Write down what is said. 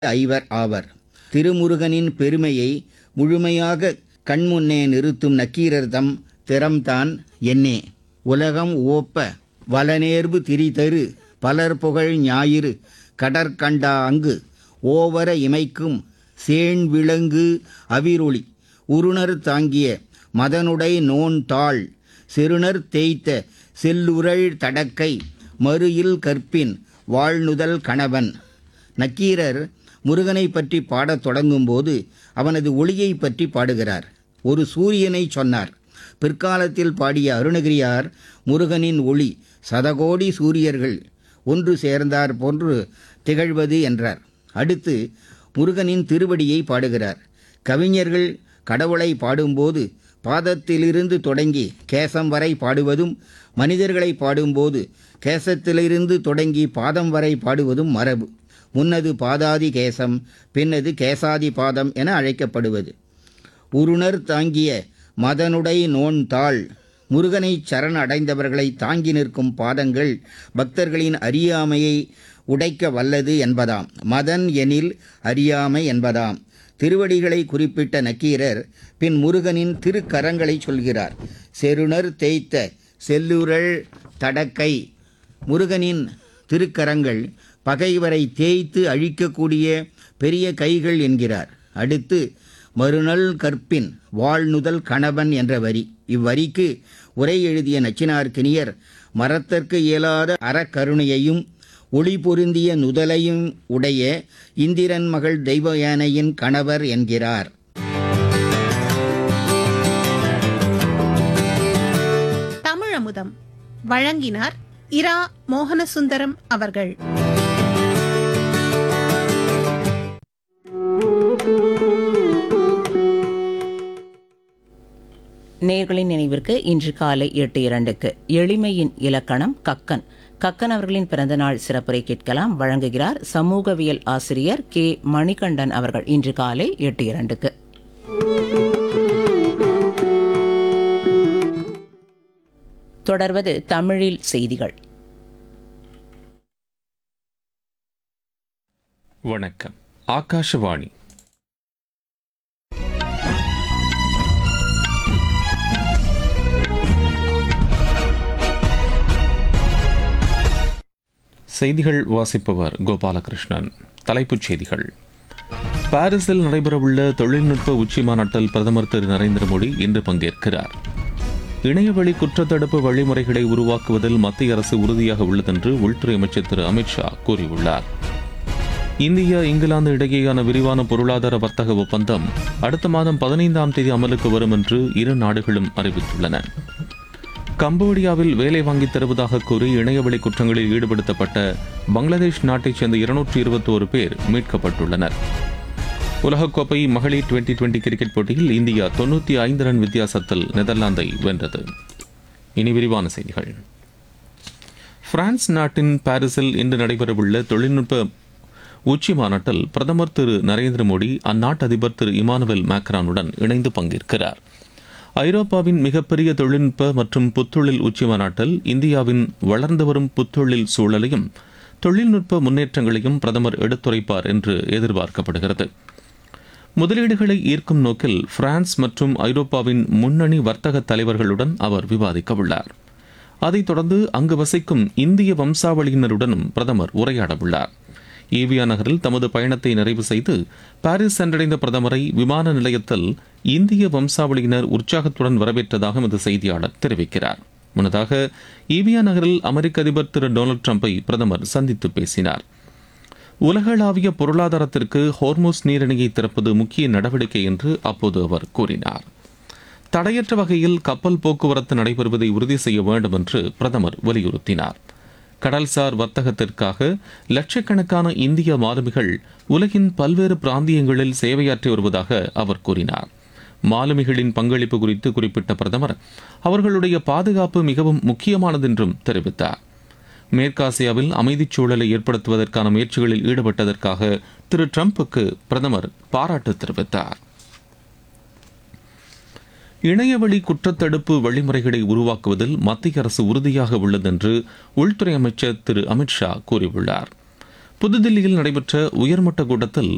ஐவர் ஆவர் திருமுருகனின் பெருமையை முழுமையாக கண்முன்னே நிறுத்தும் நக்கீரர்தம் திறம்தான் என்னே உலகம் ஓப்ப வலநேர்பு திரிதரு பலர் புகழ் ஞாயிறு கடற்கண்டா அங்கு ஓவர இமைக்கும் சேண் விளங்கு அவிரொளி உருணர் தாங்கிய மதனுடை நோன் தாள் செருணர் தேய்த்த செல்லுரள் தடக்கை மறுயில் கற்பின் வாழ்நுதல் கணவன் நக்கீரர் முருகனை பற்றி பாடத் தொடங்கும்போது அவனது ஒளியை பற்றி பாடுகிறார் ஒரு சூரியனை சொன்னார் பிற்காலத்தில் பாடிய அருணகிரியார் முருகனின் ஒளி சதகோடி சூரியர்கள் ஒன்று சேர்ந்தார் போன்று திகழ்வது என்றார் அடுத்து முருகனின் திருவடியை பாடுகிறார் கவிஞர்கள் கடவுளை பாடும்போது பாதத்திலிருந்து தொடங்கி கேசம் வரை பாடுவதும் மனிதர்களை பாடும்போது கேசத்திலிருந்து தொடங்கி பாதம் வரை பாடுவதும் மரபு முன்னது பாதாதி கேசம் பின்னது கேசாதி பாதம் என அழைக்கப்படுவது உருணர் தாங்கிய மதனுடை நோன் தாள் முருகனை சரண் அடைந்தவர்களை தாங்கி நிற்கும் பாதங்கள் பக்தர்களின் அறியாமையை உடைக்க வல்லது என்பதாம் மதன் எனில் அறியாமை என்பதாம் திருவடிகளை குறிப்பிட்ட நக்கீரர் பின் முருகனின் திருக்கரங்களை சொல்கிறார் செருணர் தேய்த்த செல்லுரள் தடக்கை முருகனின் திருக்கரங்கள் பகைவரை தேய்த்து அழிக்கக்கூடிய பெரிய கைகள் என்கிறார் அடுத்து மறுநல் கற்பின் வாழ்நுதல் கணவன் என்ற வரி இவ்வரிக்கு உரை எழுதிய நச்சினார்க்கினியர் மரத்திற்கு இயலாத அறக்கருணையையும் ஒளி பொருந்திய நுதலையும் உடைய இந்திரன் மகள் தெய்வ யானையின் கணவர் என்கிறார் தமிழமுதம் வழங்கினார் இரா மோகனசுந்தரம் அவர்கள் நேர்களின் நினைவிற்கு இன்று காலை எட்டு இரண்டுக்கு எளிமையின் இலக்கணம் கக்கன் கக்கன் அவர்களின் பிறந்தநாள் சிறப்புரை கேட்கலாம் வழங்குகிறார் சமூகவியல் ஆசிரியர் கே மணிகண்டன் அவர்கள் இன்று காலை எட்டு இரண்டுக்கு தொடர்வது தமிழில் செய்திகள் வணக்கம் ஆகாஷவாணி செய்திகள் வாசிப்பவர் கோபாலகிருஷ்ணன் தலைப்புச் செய்திகள் பாரிஸில் நடைபெறவுள்ள தொழில்நுட்ப உச்சி மாநாட்டில் பிரதமர் திரு நரேந்திர மோடி இன்று பங்கேற்கிறார் இணையவழி குற்றத்தடுப்பு வழிமுறைகளை உருவாக்குவதில் மத்திய அரசு உறுதியாக உள்ளதென்று உள்துறை அமைச்சர் திரு அமித்ஷா கூறியுள்ளார் இந்தியா இங்கிலாந்து இடையேயான விரிவான பொருளாதார வர்த்தக ஒப்பந்தம் அடுத்த மாதம் பதினைந்தாம் தேதி அமலுக்கு வரும் என்று இரு நாடுகளும் அறிவித்துள்ளன கம்போடியாவில் வேலை வாங்கித் தருவதாக கூறி இணையவழி குற்றங்களில் ஈடுபடுத்தப்பட்ட பங்களாதேஷ் நாட்டைச் சேர்ந்த இருநூற்றி இருபத்தோரு பேர் மீட்கப்பட்டுள்ளனர் உலகக்கோப்பை மகளிர் டுவெண்டி டுவெண்டி கிரிக்கெட் போட்டியில் இந்தியா தொண்ணூற்றி ஐந்து ரன் வித்தியாசத்தில் நெதர்லாந்தை வென்றது இனி விரிவான செய்திகள் பிரான்ஸ் நாட்டின் பாரிஸில் இன்று நடைபெறவுள்ள தொழில்நுட்ப உச்சி மாநாட்டில் பிரதமர் திரு நரேந்திர மோடி அந்நாட்டு அதிபர் திரு இமானுவேல் மேக்ரானுடன் இணைந்து பங்கேற்கிறார் ஐரோப்பாவின் மிகப்பெரிய தொழில்நுட்ப மற்றும் புத்தொழில் உச்சி மாநாட்டில் இந்தியாவின் வளர்ந்து வரும் புத்தொழில் சூழலையும் தொழில்நுட்ப முன்னேற்றங்களையும் பிரதமர் எடுத்துரைப்பார் என்று எதிர்பார்க்கப்படுகிறது முதலீடுகளை ஈர்க்கும் நோக்கில் பிரான்ஸ் மற்றும் ஐரோப்பாவின் முன்னணி வர்த்தக தலைவர்களுடன் அவர் விவாதிக்க உள்ளார் அதைத் தொடர்ந்து அங்கு வசிக்கும் இந்திய வம்சாவளியினருடனும் பிரதமர் உரையாட உள்ளார் ஈவியா நகரில் தமது பயணத்தை நிறைவு செய்து பாரிஸ் சென்றடைந்த பிரதமரை விமான நிலையத்தில் இந்திய வம்சாவளியினர் உற்சாகத்துடன் வரவேற்றதாக எமது செய்தியாளர் தெரிவிக்கிறார் முன்னதாக ஈவியா நகரில் அமெரிக்க அதிபர் திரு டொனால்டு டிரம்பை பிரதமர் சந்தித்து பேசினார் உலகளாவிய பொருளாதாரத்திற்கு ஹோர்மோஸ் நீரிணையை திறப்பது முக்கிய நடவடிக்கை என்று அப்போது அவர் கூறினார் தடையற்ற வகையில் கப்பல் போக்குவரத்து நடைபெறுவதை உறுதி செய்ய வேண்டும் என்று பிரதமர் வலியுறுத்தினார் கடல்சார் வர்த்தகத்திற்காக லட்சக்கணக்கான இந்திய மாலுமிகள் உலகின் பல்வேறு பிராந்தியங்களில் சேவையாற்றி வருவதாக அவர் கூறினார் மாலுமிகளின் பங்களிப்பு குறித்து குறிப்பிட்ட பிரதமர் அவர்களுடைய பாதுகாப்பு மிகவும் முக்கியமானது என்றும் தெரிவித்தார் மேற்காசியாவில் அமைதிச் சூழலை ஏற்படுத்துவதற்கான முயற்சிகளில் ஈடுபட்டதற்காக திரு டிரம்புக்கு பிரதமர் பாராட்டு தெரிவித்தார் இணையவழி குற்றத்தடுப்பு வழிமுறைகளை உருவாக்குவதில் மத்திய அரசு உறுதியாக உள்ளது என்று உள்துறை அமைச்சர் திரு அமித்ஷா கூறியுள்ளார் புதுதில்லியில் நடைபெற்ற உயர்மட்ட கூட்டத்தில்